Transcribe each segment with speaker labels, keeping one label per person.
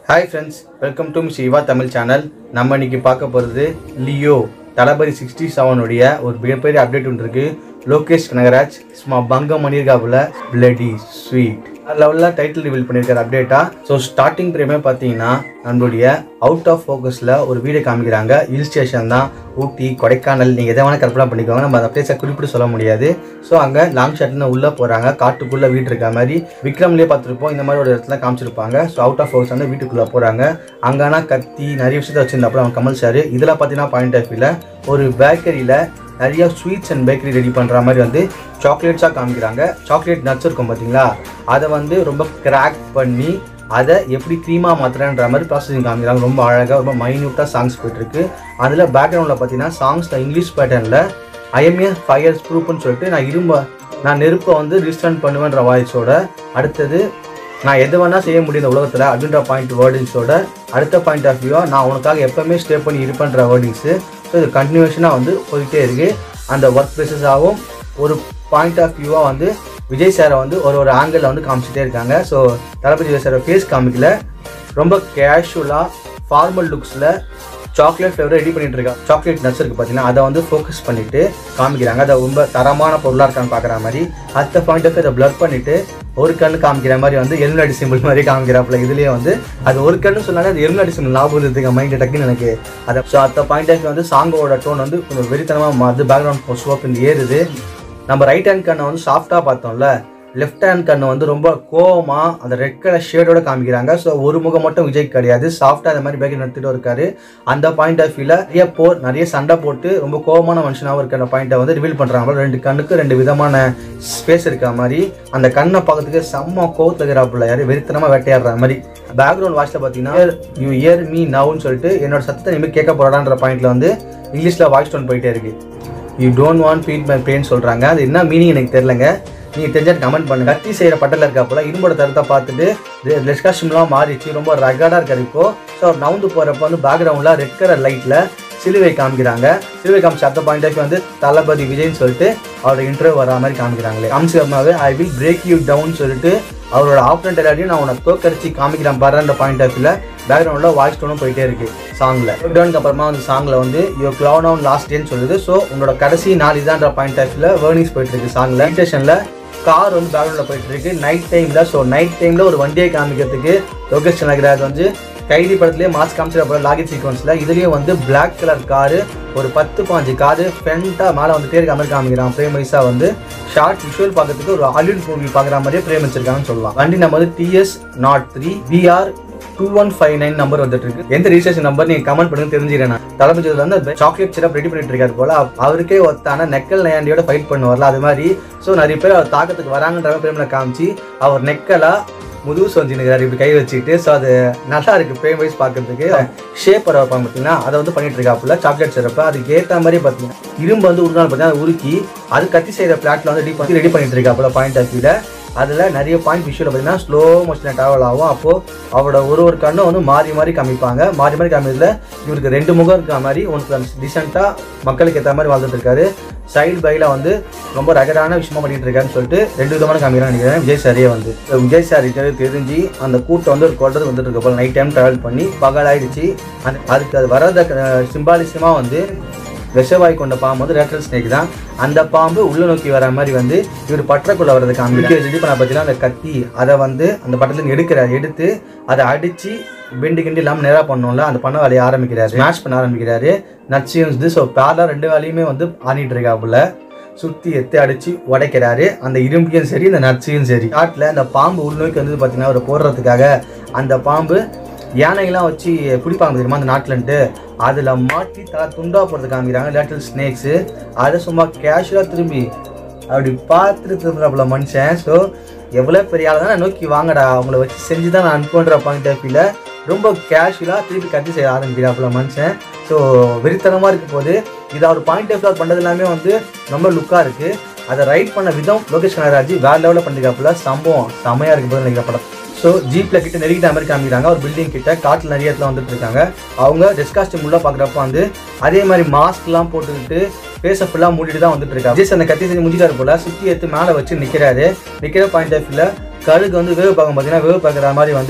Speaker 1: hi friends welcome to Shiva Tamil channel நம்ம இன்னைக்கு பார்க்க போகிறது லியோ தளபதி சிக்ஸ்டி செவனுடைய ஒரு மிகப்பெரிய அப்டேட் ஒன்று இருக்கு லோகேஷ் கனகராஜ் சும்மா பங்கம் பண்ணியிருக்காப்புல பிளடி ஸ்வீட் லெவலில் டைட்டில் ரிவீல் பண்ணியிருக்காரு அப்டேட்டா ஸோ ஸ்டார்டிங் பிரேமே பார்த்தீங்கன்னா நம்மளுடைய அவுட் ஆஃப் ஃபோக்கஸில் ஒரு வீடியோ காமிக்கிறாங்க ஹில் ஸ்டேஷன் தான் ஊட்டி கொடைக்கானல் நீங்கள் எதை வேணால் கற்பனை பண்ணிக்கோங்க நம்ம அந்த பிளேஸை குறிப்பிட்டு சொல்ல முடியாது ஸோ அங்கே லாங் ஷாட்னு உள்ளே போகிறாங்க காட்டுக்குள்ளே வீடு இருக்க மாதிரி விக்ரம்லேயே பார்த்துருப்போம் இந்த மாதிரி ஒரு இடத்துல காமிச்சிருப்பாங்க ஸோ அவுட் ஆஃப் ஃபோக்கஸ் வந்து வீட்டுக்குள்ளே போகிறாங்க அங்கன்னா கத்தி நிறைய விஷயத்த வச்சிருந்தாப்புல அவன் கமல் சார் இதில் பார்த்தீங்கன்னா பாயிண்ட் ஆஃப் வியூவில் ஒரு பேக்கரியில் நிறைய ஸ்வீட்ஸ் அண்ட் பேக்கரி ரெடி பண்ணுற மாதிரி வந்து சாக்லேட்ஸாக காமிக்கிறாங்க சாக்லேட் நட்ஸ் இருக்கும் பார்த்தீங்களா அதை வந்து ரொம்ப கிராக் பண்ணி அதை எப்படி க்ரீமாக மாற்றுறன்ற மாதிரி ப்ராசஸிங் காமிக்கிறாங்க ரொம்ப அழகாக ரொம்ப மைன்யூட்டாக சாங்ஸ் போயிட்டுருக்கு அதில் பேக்ரவுண்டில் பார்த்தீங்கன்னா சாங்ஸில் இங்கிலீஷ் பேட்டர்னில் ஐஎம்ஏ ஃபயர் ப்ரூஃப்னு சொல்லிட்டு நான் இரும்ப நான் நெருப்பை வந்து ரீஸ்டார்ட் பண்ணுவேன்ற வாய்ஸோட அடுத்தது நான் எது வேணால் செய்ய முடியும் இந்த உலகத்தில் அப்படின்ற பாயிண்ட் வேர்டிங்ஸோட அடுத்த பாயிண்ட் ஆஃப் வியூவாக நான் உனக்காக எப்போவுமே ஸ்டே பண்ணி இருப்பேன்ற வேர்டிங்ஸு ஸோ இது கண்டினியூஷனாக வந்து போயிட்டே இருக்குது அந்த ஒர்க் பிளேசஸாகவும் ஒரு பாயிண்ட் ஆஃப் வியூவாக வந்து விஜய் சாரை வந்து ஒரு ஒரு ஆங்கிளில் வந்து காமிச்சிட்டே இருக்காங்க ஸோ தளபதி விஜய் சாரை ஃபேஸ் காமிக்கல ரொம்ப கேஷுவலாக ஃபார்மல் லுக்ஸில் சாக்லேட் ஃப்ளேவர் ரெடி பண்ணிட்டு இருக்கா சாக்லேட் நட்ஸ் இருக்கு பார்த்தீங்கன்னா அதை வந்து ஃபோக்கஸ் பண்ணிட்டு காமிக்கிறாங்க அதை ரொம்ப தரமான பொருளாக இருக்கான்னு பார்க்குற மாதிரி அடுத்த பாயிண்ட் ஆஃப் அதை பிளர் பண்ணிட்டு ஒரு கண்ணு காமிக்கிற மாதிரி வந்து எலுமினாடி சிம்பிள் மாதிரி காமிக்கிறாப்புல இதுலேயே வந்து அது ஒரு கண்ணு சொன்னாலே அது எலுமினாடி சிம்பிள் ஞாபகம் இருந்துருக்கு மைண்ட் டக்குன்னு எனக்கு அதை ஸோ அடுத்த பாயிண்ட் ஆஃப் வந்து சாங்கோட டோன் வந்து கொஞ்சம் வெறித்தனமாக மாறுது பேக்ரவுண்ட் ஸ்லோப் இந்த ஏறுது நம்ம ரைட் ஹேண்ட் கண்ணை வந்து சாஃப்டாக பார்த்தோம்ல லெஃப்ட் ஹேண்ட் கண்ணு வந்து ரொம்ப கோவமா அந்த ரெட் கலர் ஷேடோட காமிக்கிறாங்க ஸோ ஒரு முகம் மட்டும் விஜய் கிடையாது சாஃப்டாக அந்த மாதிரி பேக்கரி நடத்திட்டு இருக்காரு அந்த பாயிண்ட் ஆஃப் வியூவில் நிறைய போர் நிறைய சண்டை போட்டு ரொம்ப கோவமான மனுஷனாகவும் இருக்கிற பாயிண்ட்டை வந்து ரிவீல் பண்ணுறாங்க ரெண்டு கண்ணுக்கு ரெண்டு விதமான ஸ்பேஸ் இருக்க மாதிரி அந்த கண்ணை பார்க்கறதுக்கு செம்ம கோவத்தில் இருக்கிறாப்புல யாரு வெறித்தனமாக வேட்டையாடுற மாதிரி பேக்ரவுண்ட் வாட்சில் பார்த்தீங்கன்னா யூ இயர் மீ நவுன்னு சொல்லிட்டு என்னோட சத்தத்தை இனிமேல் கேட்க போறான்ற பாயிண்ட்ல வந்து இங்கிலீஷில் வாய்ஸ் டோன் போயிட்டே இருக்கு you don't want feed my pain சொல்கிறாங்க அது என்ன மீனிங் எனக்கு தெரிலங்க நீங்கள் தெரிஞ்சால் கமெண்ட் பண்ணுங்க கத்தி செய்கிற பட்டத்தில் இருக்காப்புல இரும்போட தரத்தை பார்த்துட்டு லெஸ்காஸ்டியூம்லாம் மாறிச்சு ரொம்ப ரகடாக இருக்காரு இப்போ ஸோ நவுந்து போகிறப்ப வந்து பேக்ரவுண்டில் ரெட் கலர் லைட்டில் சிலுவை காமிக்கிறாங்க சிலுவை காமிச்ச அடுத்த பாயிண்ட் ஆஃப் வந்து தளபதி விஜய்னு சொல்லிட்டு அவரோட இன்டர்வியூ வரா மாதிரி காமிக்கிறாங்களே காமிச்சிக்கமாவே I will break you down சொல்லிட்டு அவரோட ஆப்னண்ட் எல்லாரையும் நான் உனக்கு தோக்கடிச்சு காமிக்கிறேன் பாருன்ற பாயிண்ட் ஆஃப் வியூவில் பேக்ரவுண்டில் வாய்ஸ் டோனும் போயிட்டே இருக்கு சாங்கில் லாக்டவுனுக்கு அப்புறமா வந்து சாங்கில் வந்து யோ க்ளவுன் டவுன் லாஸ்ட் டேன்னு சொல்லுது ஸோ உங்களோட கடைசி நாள் இதான்ற பாயிண்ட் ஆஃப் வியூவில் வேர்னிங்ஸ் போயிட்டு இருக்கு சாங்கில் ஸ்டேஷனில் கார் வந்து பேக்ரவுண்டில் போயிட்டு இருக்கு நைட் டைமில் ஸோ நைட் டைமில் ஒரு வண்டியை காமிக்கிறதுக்கு லோகேஷ் கனகராஜ் வந்து கைதி படத்துலேயே மாஸ் காமிச்சிட லாகிட் சீக்வன்ஸில் இதுலேயும் வந்து பிளாக் கலர் காரு ஒரு பத்து பாஞ்சு காரு ஃப்ரண்ட்டாக மேலே வந்துட்டே இருக்க மாதிரி காமிக்கிறான் பிரேம் வைஸாக வந்து ஷார்ட் விஷுவல் பார்க்கறதுக்கு ஒரு ஹாலிவுட் மூவி பார்க்குற மாதிரியே பிரேம் வச்சிருக்காங்கன்னு சொல்லலாம் வண்டி நம்ம வந்து TS nought three VR two one five nine number வந்துட்டு இருக்கு எந்த ரிஜிஸ்ட்ரேஷன் நம்பர் நீங்க கமெண்ட் பண்ணுங்க தெரிஞ்சுக்கிறேன் நான் தளபதி வந்து சாக்லேட் சிரப் ரெடி பண்ணிட்டு இருக்காரு போல அவ- அவருக்கே ஒத்தான நெக்கல் நயாண்டியோட ஃபைட் பண்ணுவார்ல அது மாதிரி ஸோ நிறைய பேர் அவர் தாக்கத்துக்கு வராங்கன்ற பிரேமில் காமிச்சு அவர் நெக்கலா முதுகு சொஞ்சினுக்கிறாரு இப்படி கை வச்சுக்கிட்டு ஸோ அது நல்லா இருக்கு பிரேம் வைஸ் பார்க்கறதுக்கு ஷேப் வர வைப்பாங்க பார்த்தீங்கன்னா அதை வந்து பண்ணிட்டு இருக்காப்புல சாக்லேட் சிறப்பு அதுக்கு ஏற்ற மாதிரி பார்த்தீங்கன்னா இரும்பு வந்து உருநாள் பார்த்தீங்கன்னா அதை உருக்கி அது கத்தி செய்கிற பிளாட்ல வந்து ரெடி பண்ணி ரெடி பண்ணிட்டு இருக்காப்புல பாயிண்ட் ஆஃப் வியூல அதில் நிறைய பாயிண்ட் விஷுவல் பார்த்தீங்கன்னா ஸ்லோ மோஷனில் ட்ராவல் ஆகும் அப்போது அவரோட ஒரு ஒரு கண்ணும் வந்து மாறி மாறி காமிப்பாங்க மாறி மாறி காமிக்கிறதுல இவருக்கு ரெண்டு முகம் இருக்க மாதிரி உனக்கு டிசென்ட்டாக மக்களுக்கு ஏற்ற மாதிரி வாழ்ந்துட்டு இருக்காரு சைடு பையில் வந்து ரொம்ப ரகடான விஷயமா பண்ணிட்டு இருக்காருன்னு சொல்லிட்டு ரெண்டு விதமான காமிக்கிறான்னு நினைக்கிறேன் விஜய் சாரியே வந்து இப்ப விஜய் சார் தெரிஞ்சு அந்த கூட்டம் வந்து ஒரு கொள்றது வந்துட்டு இருக்க போல நைட் டைம் ட்ராவல் பண்ணி பகல் ஆயிடுச்சு அந்த அதுக்கு அது வரத சிம்பாலிசமாக வந்து விஷவாய் கொண்ட பாம்பு வந்து ரேட்டல் ஸ்னேக் தான் அந்த பாம்பு உள்ள நோக்கி வர மாதிரி வந்து இவர் பற்றக்குள்ள வர்றது காமிக்க ரெடி பண்ண பார்த்தீங்கன்னா அந்த கத்தி அதை வந்து அந்த பட்டத்துல எடுக்கிறார் எடுத்து அதை அடிச்சு பெண்டு கிண்டு இல்லாமல் நேராக பண்ணோம்ல அந்த பண்ண வேலையை ஆரம்பிக்கிறாரு ஸ்மாஷ் பண்ண ஆரம்பிக்கிறாரு நச்சு வந்து ஸோ பேரலாக ரெண்டு வேலையுமே வந்து ஆடிட்டு இருக்காப்புல சுற்றி எத்து அடிச்சு உடைக்கிறாரு அந்த இரும்பையும் சரி இந்த நச்சையும் சரி காட்டில் அந்த பாம்பு உள்நோக்கி வந்து பார்த்தீங்கன்னா அவர் போடுறதுக்காக அந்த பாம்பு யானைகள்லாம் வச்சு பிடிப்பாங்க தெரியுமா அந்த நாட்டிலன்ட்டு அதில் மாட்டி தலை துண்டா போடுறது காமிக்கிறாங்க லேட்டல் ஸ்னேக்ஸு அதை சும்மா கேஷுவலாக திரும்பி அப்படி பார்த்துட்டு திரும்புறாப்புல மனுஷன் ஸோ எவ்வளோ பெரிய ஆள் தான் நோக்கி வாங்கடா அவங்கள வச்சு செஞ்சு தான் நான் அனுப்புன்ற பாயிண்ட் ஆஃப் வியூவில் ரொம்ப கேஷுவலாக திருப்பி கத்தி செய்ய ஆரம்பிக்கிறாப்புல மனுஷன் ஸோ வெறித்தனமாக இருக்கும் போது இது அவர் பாயிண்ட் ஆஃப் வியூ பண்ணது எல்லாமே வந்து ரொம்ப லுக்காக இருக்குது அதை ரைட் பண்ண விதம் லோகேஷ் கனகராஜ் வேற லெவலில் பண்ணிருக்காப்புல சம்பவம் செமையாக இருக்கு போது நினைக்கிற படம் ஸோ ஜீப்ல கிட்ட நெருங்கிட்ட மாதிரி காமிக்கிறாங்க ஒரு பில்டிங் கிட்ட காட்டில் நிறைய இடத்துல வந்துட்டு இருக்காங்க அவங்க டெஸ்காஸ்டியூம் உள்ள பார்க்குறப்ப வந்து அதே மாதிரி மாஸ்க்லாம் போட்டுக்கிட்டு ஃபேஸை ஃபுல்லாக மூடிட்டு தான் வந்துட்டு இருக்காங்க ஜெஸ் அந்த கத்தி செஞ்சு முடிஞ்சாரு போல சுற்றி எடுத்து மேலே வச்சு நிற்கிறாரு நிற்கிற பாயிண்ட் ஆஃப் வியூவில் கழுகு வந்து வேவு பார்க்கும் பார்த்தீங்கன்னா வேவு பார்க்குற மாதிரி வந்து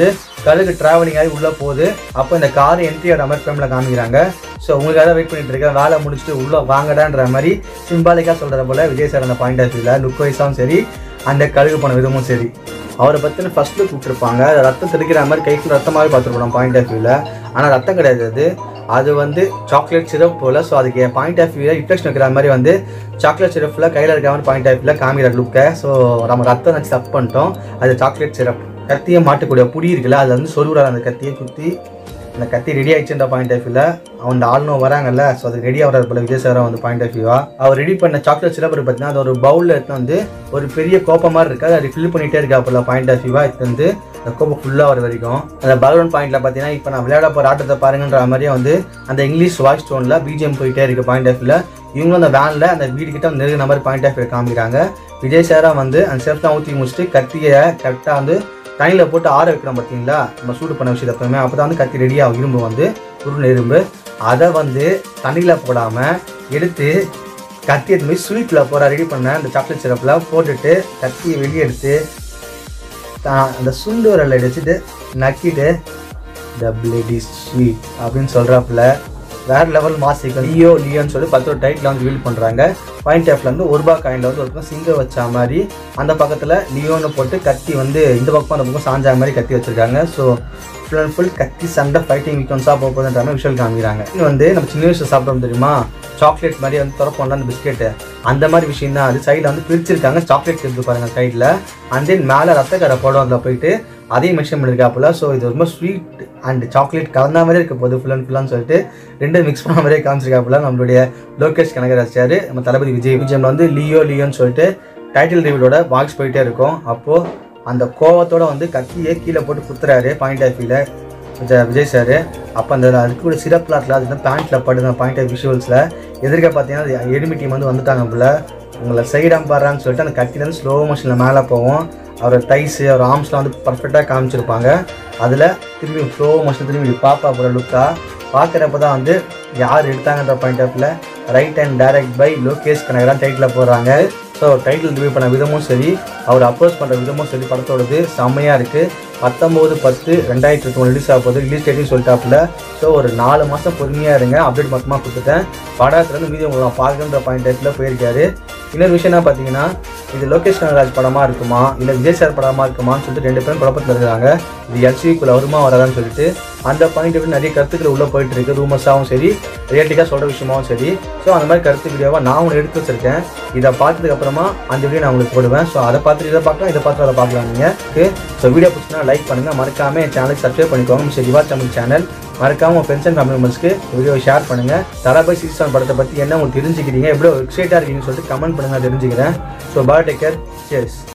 Speaker 1: கழுகு டிராவலிங் ஆகி உள்ளே போகுது அப்போ இந்த கார் என்ட்ரி ஆகிற மாதிரி ஃப்ரேமில் காமிக்கிறாங்க ஸோ உங்களுக்காக வெயிட் பண்ணிட்டு இருக்கேன் வேலை முடிச்சுட்டு உள்ளே வாங்கடான்ற மாதிரி சிம்பாலிக்காக சொல்கிற போல விஜய் சார் அந்த பாயிண்ட் ஆஃப் வியூவில் லுக் வைஸாகவும் சரி அந்த கழுகு போன விதமும் சரி அவரை பற்றின ஃபர்ஸ்ட் லுக் விட்டுருப்பாங்க ரத்தம் தெளிக்கிற மாதிரி கைக்குள்ள ரத்தமாகவே பார்த்துருப்போம் பாயிண்ட் ஆஃப் வியூவில் ஆனால் ரத்தம் கிடையாது அது அது வந்து சாக்லேட் சிரப் போல் ஸோ அதுக்கு பாயிண்ட் ஆஃப் வியூவில் இன்ஃபெக்ஷன் வைக்கிற மாதிரி வந்து சாக்லேட் சிரப்பில் கையில் இருக்கிற மாதிரி பாயிண்ட் ஆஃப் வியூவில் காமிக்கிற லுக்கை ஸோ நம்ம ரத்தம் வச்சு தப்பு பண்ணிட்டோம் அது சாக்லேட் சிரப் கத்தியை மாட்டக்கூடிய புடி இருக்குல்ல அதில் வந்து சொருவுறாரு அந்த கத்தியை குத்தி அந்த கத்தி ரெடி ஆயிடுச்சுன்ற பாயிண்ட் ஆஃப் வியூவில் அவன் ஆளுநர் வராங்கல்ல ஸோ அது ரெடி ஆகிறார் போல விஜய் சார் வந்து பாயிண்ட் ஆஃப் வியூவா அவர் ரெடி பண்ண சாக்லேட் சிரப் பார்த்தீங்கன்னா அது ஒரு பவுலில் எடுத்து வந்து ஒரு பெரிய கோப்பம் மாதிரி இருக்கு அதை ஃபில் பண்ணிட்டே இருக்கா போல பாயிண்ட் ஆஃப் வியூவா எடுத்து வந்து அந்த கோப்பம் ஃபுல்லாக வர வரைக்கும் அந்த பலூன் பாயிண்ட்ல பார்த்தீங்கன்னா இப்போ நான் விளையாட போகிற ஆட்டத்தை பாருங்கன்ற மாதிரியே வந்து அந்த இங்கிலீஷ் வாய்ஸ் டோனில் பிஜிஎம் போயிட்டே இருக்கு பாயிண்ட் ஆஃப் வியூவில் இவங்களும் அந்த வேனில் அந்த வீடு கிட்ட வந்து நெருங்கின மாதிரி பாயிண்ட் ஆஃப் வியூ காமிக்கிறாங்க விஜய் சாரா வந்து அந்த செஃப்லாம் ஊற்றி முடிச்சுட்டு கத்தியை கரெக்டாக வந்து தண்ணியில் போட்டு ஆற வைக்கிறோம் பார்த்தீங்களா நம்ம சூடு பண்ண விஷயத்தை எப்பவுமே அப்போ தான் வந்து கத்தி ரெடியாக இரும்பு வந்து உருள் இரும்பு அதை வந்து தண்ணியில் போடாமல் எடுத்து கத்தி எடுத்து போய் ஸ்வீட்டில் போகிற ரெடி பண்ண அந்த சாக்லேட் சிரப்பில் போட்டுட்டு கத்தியை வெளியே எடுத்து தான் அந்த சுண்டு விரலை வச்சுட்டு நக்கிட்டு த பிளடி ஸ்வீட் அப்படின்னு சொல்கிறாப்புல வேற லெவல் மாசிக்கல் லியோ லியோன்னு சொல்லி பத்து டைட்டில் வந்து வீல் பண்ணுறாங்க பாயிண்ட் ஆஃப்ல வந்து ஒரு ரூபா காயினில் வந்து ஒரு பக்கம் சிங்கம் வச்ச மாதிரி அந்த பக்கத்தில் லியோன்னு போட்டு கத்தி வந்து இந்த பக்கம் அந்த பக்கம் சாஞ்சா மாதிரி கத்தி வச்சிருக்காங்க ஸோ ஃபுல் அண்ட் ஃபுல் கத்தி சண்டை ஃபைட்டிங் விக்கன்ஸாக போக போகுதுன்ற மாதிரி விஷுவல் காமிக்கிறாங்க இது வந்து நம்ம சின்ன வயசு சாப்பிட்டோம் தெரியுமா சாக்லேட் மாதிரி வந்து திறப்போம்ல அந்த பிஸ்கெட்டு அந்த மாதிரி விஷயம் தான் அது சைடில் வந்து பிரிச்சிருக்காங்க சாக்லேட் இருக்கு பாருங்க சைடில் அண்ட் தென் மேலே ரத்தக்கரை போடும் அதில் போயிட்டு அதையும் மென்ஷன் பண்ணியிருக்காப்புல ஸோ இது ரொம்ப ஸ்வீட் அண்ட் சாக்லேட் கலந்த மாதிரி இருக்க போகுது ஃபுல் அண்ட் ஃபுல்லான்னு சொல்லிட்டு ரெண்டும் மிக்ஸ் பண்ண மாதிரியே காமிச்சிருக்காப்புல நம்மளுடைய லோகேஷ் கனகராஜ் சார் நம்ம தளபதி விஜய் விஜயம் வந்து லியோ லியோன்னு சொல்லிட்டு டைட்டில் ரிவியூலோட பாக்ஸ் போயிட்டே இருக்கும் அப்போது அந்த கோவத்தோட வந்து கத்தியை கீழே போட்டு குத்துறாரு பாயிண்ட் ஆஃப் வியூவில் விஜய் விஜய் சார் அப்போ அந்த அதுக்கு கூட சிறப்பில் இருக்கல அது பேண்ட்டில் படுது பாயிண்ட் ஆஃப் விஷுவல்ஸில் எதிர்க்க பார்த்தீங்கன்னா எனிமி டீம் வந்து வந்துட்டாங்க போல உங்களை சைடாக பாடுறான்னு சொல்லிட்டு அந்த கத்திலேருந்து ஸ்லோ மோஷனில் மேலே போவோம் அவர் தைஸு அவர் ஆர்ம்ஸ்லாம் வந்து பர்ஃபெக்டாக காமிச்சிருப்பாங்க அதில் திரும்பி ஸ்லோ மோஷன் திரும்பி பாப்பா போகிற லுக்காக பார்க்குறப்ப தான் வந்து யார் எடுத்தாங்கன்ற பாயிண்ட் ஆஃப்ல write and direct by Lokesh Kanagaraj title போடுறாங்க ஸோ டைட்டில் ரிவ்யூ பண்ண விதமும் சரி அவர் அப்ரோச் பண்ணுற விதமும் சரி படத்தோடது செம்மையாக இருக்குது பத்தொம்போது பத்து ரெண்டாயிரத்தி இருபத்தி ரிலீஸ் ஆக போகுது ரிலீஸ் டேட்டையும் சொல்லிட்டாப்புல ஸோ ஒரு நாலு மாதம் பொறுமையாக இருங்க அப்டேட் மொத்தமாக கொடுத்துட்டேன் படத்துலேருந்து மீதி உங்களுக்கு பார்க்குன்ற பாயிண்ட் டைத்தில் போயிருக்காரு இன்னொரு விஷயம் என்ன பார்த்தீங்கன்னா இது லோகேஷ் கனகராஜ் படமாக இருக்குமா இல்லை விஜய் சார் படமாக இருக்குமான்னு சொல்லிட்டு ரெண்டு பேரும் குழப்பத்தில் இருக்காங்க இது எல்சிக்குள்ள வருமா வராதான்னு சொல்லிட்டு அந்த பாயிண்ட் எப்படி நிறைய கருத்துக்கள் உள்ளே போயிட்டு இருக்கு ரூமர்ஸாகவும் சரி ரியலிட்டிக்காக சொல்கிற விஷயமாவும் சரி ஸோ அந்த மாதிரி கருத்து வீடியோவாக நான் ஒன்று எடுத்து வச்சிருக்கேன் இதை பார்த்ததுக்கு அப்புறமா அந்த வீடியோ நான் உங்களுக்கு போடுவேன் ஸோ அதை பார்த்துட்டு இதை பார்க்கலாம் இதை பார்த்து அதை பார்க்கலாம் நீங்கள் ஓகே ஸோ வீடியோ பிடிச்சினா லைக் பண்ணுங்கள் மறக்காம என் சேனலுக்கு சப்ஸ்கிரைப் பண்ணிக்கோங்க மிஸ்டர் யுவா தமிழ் சேனல் மறக்காம உங்கள் ஃப்ரெண்ட்ஸ் அண்ட் ஃபேமிலி மெம்பர்ஸ்க்கு வீடியோ ஷேர் பண்ணுங்கள் தலபை சீசன் படத்தை பற்றி என்ன உங்களுக்கு தெரிஞ்சுக்கிறீங்க எவ்வளோ எக்ஸைட்டாக இருக்கீங்கன்னு சொல்லிட்டு கமெண்ட் பண்ணுங்க நான் தெரிஞ்சுக்கிறேன் ஸோ பாய் டேக்கர் சேஸ்